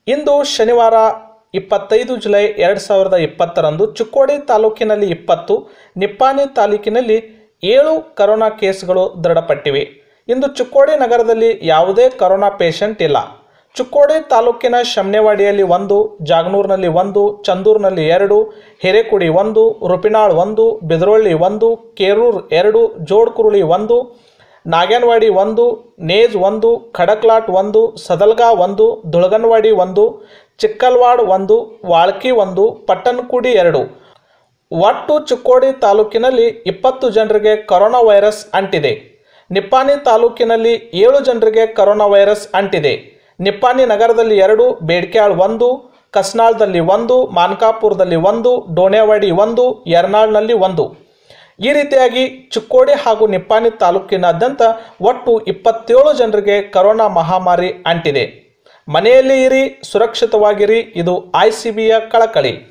ಇಂದು ಶನಿವಾರ ಇಪ್ಪತ್ತೈದು ಜುಲೈ ಎರಡು ಸಾವಿರದ ಇಪ್ಪತ್ತರಂದು ಚಿಕ್ಕೋಡಿ ತಾಲೂಕಿನಲ್ಲಿ ಇಪ್ಪತ್ತು ನಿಪ್ಪಾಣಿ ತಾಲೂಕಿನಲ್ಲಿ ಏಳು ಕರೋನಾ ಕೇಸ್ಗಳು ದೃಢಪಟ್ಟಿವೆ ಇಂದು ಚಿಕ್ಕೋಡಿ ನಗರದಲ್ಲಿ ಯಾವುದೇ ಕರೋನಾ ಪೇಷಂಟ್ ಇಲ್ಲ ಚಿಕ್ಕೋಡಿ ತಾಲೂಕಿನ ಶಮ್ನೆವಾಡಿಯಲ್ಲಿ ಒಂದು ಜಾಗನೂರಿನಲ್ಲಿ ಒಂದು ಚಂದೂರಿನಲ್ಲಿ ಎರಡು ಹಿರೇಕುಡಿ ಒಂದು ರುಪಿನಾಳ್ ಒಂದು ಬಿದರೊಳ್ಳಿ ಒಂದು ಕೇರೂರ್ ಎರಡು ಜೋಡ್ಕುರುಳಿ ಒಂದು ನಾಗೇನವಾಡಿ ಒಂದು ನೇಜ್ ಒಂದು ಖಡಕ್ಲಾಟ್ ಒಂದು ಸದಲ್ಗಾ ಒಂದು ದುಳಗನವಾಡಿ ಒಂದು ಚಿಕ್ಕಲ್ವಾಡ್ ಒಂದು ವಾಳ್ಕಿ ಒಂದು ಪಟ್ಟಣಕುಡಿ ಎರಡು ಒಟ್ಟು ಚಿಕ್ಕೋಡಿ ತಾಲೂಕಿನಲ್ಲಿ ಇಪ್ಪತ್ತು ಜನರಿಗೆ ಕರೋನಾ ವೈರಸ್ ಅಂಟಿದೆ ನಿಪ್ಪಾಣಿ ತಾಲೂಕಿನಲ್ಲಿ ಏಳು ಜನರಿಗೆ ಕರೋನಾ ವೈರಸ್ ಅಂಟಿದೆ ನಿಪ್ಪಾಣಿ ನಗರದಲ್ಲಿ ಎರಡು ಬೇಡ್ಕ್ಯಾಳ್ ಒಂದು ಕಸ್ನಾಳ್ದಲ್ಲಿ ಒಂದು ಮಾನ್ಕಾಪುರದಲ್ಲಿ ಒಂದು ಡೋಣೆವಾಡಿ ಒಂದು ಯರ್ನಾಳ್ನಲ್ಲಿ ಒಂದು ಈ ರೀತಿಯಾಗಿ ಚಿಕ್ಕೋಡಿ ಹಾಗೂ ನಿಪ್ಪಾಣಿ ತಾಲೂಕಿನಾದ್ಯಂತ ಒಟ್ಟು ಇಪ್ಪತ್ತೇಳು ಜನರಿಗೆ ಕರೋನಾ ಮಹಾಮಾರಿ ಅಂಟಿದೆ ಮನೆಯಲ್ಲಿ ಇರಿ ಸುರಕ್ಷಿತವಾಗಿರಿ ಇದು ಐ ಸಿ ಬಿಯ ಕಳಕಳಿ